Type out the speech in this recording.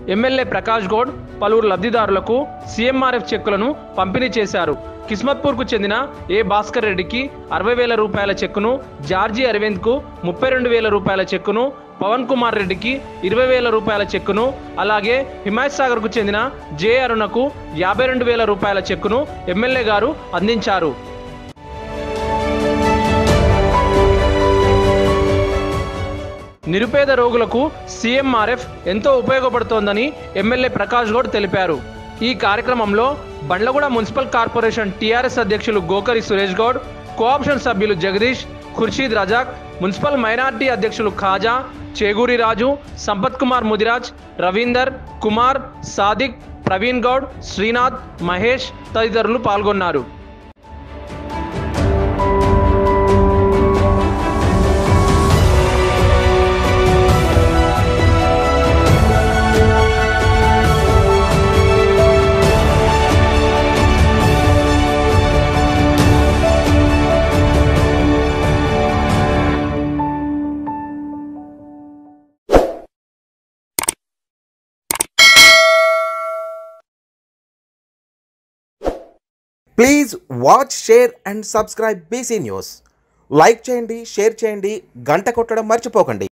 MLA Prakash Goud పలువురు లబ్ధిదారులకు CMRF చెక్కులను పంపిణీ చేశారు కిస్మత్పూర్కు చెందిన ఏ భాస్కర్ రెడ్డికి అరవై వేల రూపాయల చెక్కును జార్జి అరవింద్కు ముప్పై రెండు వేల రూపాయల చెక్కును పవన్ కుమార్ రెడ్డికి ఇరవై వేల రూపాయల చెక్కును అలాగే హిమాయత్ సాగర్కు చెందిన జే అరుణకు యాభై రెండు వేల రూపాయల చెక్కును ఎమ్మెల్యే గారు అందించారు నిరుపేద రోగులకు సీఎంఆర్ఎఫ్ ఎంతో ఉపయోగపడుతోందని ఎమ్మెల్యే ప్రకాష్ గౌడ్ తెలిపారు ఈ కార్యక్రమంలో బండ్లగూడ మున్సిపల్ కార్పొరేషన్ టీఆర్ఎస్ అధ్యక్షులు గోకరి సురేష్ గౌడ్ కోఆప్షన్ సభ్యులు జగదీష్ ఖుర్షీద్ రజాక్ మున్సిపల్ మైనార్టీ అధ్యక్షులు ఖాజా చేగూరి రాజు సంపత్ కుమార్ ముదిరాజ్ రవీందర్ కుమార్ సాదిక్ ప్రవీణ్ గౌడ్ శ్రీనాథ్ మహేష్ తదితరులు పాల్గొన్నారు please watch share and subscribe BC news like చేయండి షేర్ చేయండి గంట కొట్టడం మర్చిపోకండి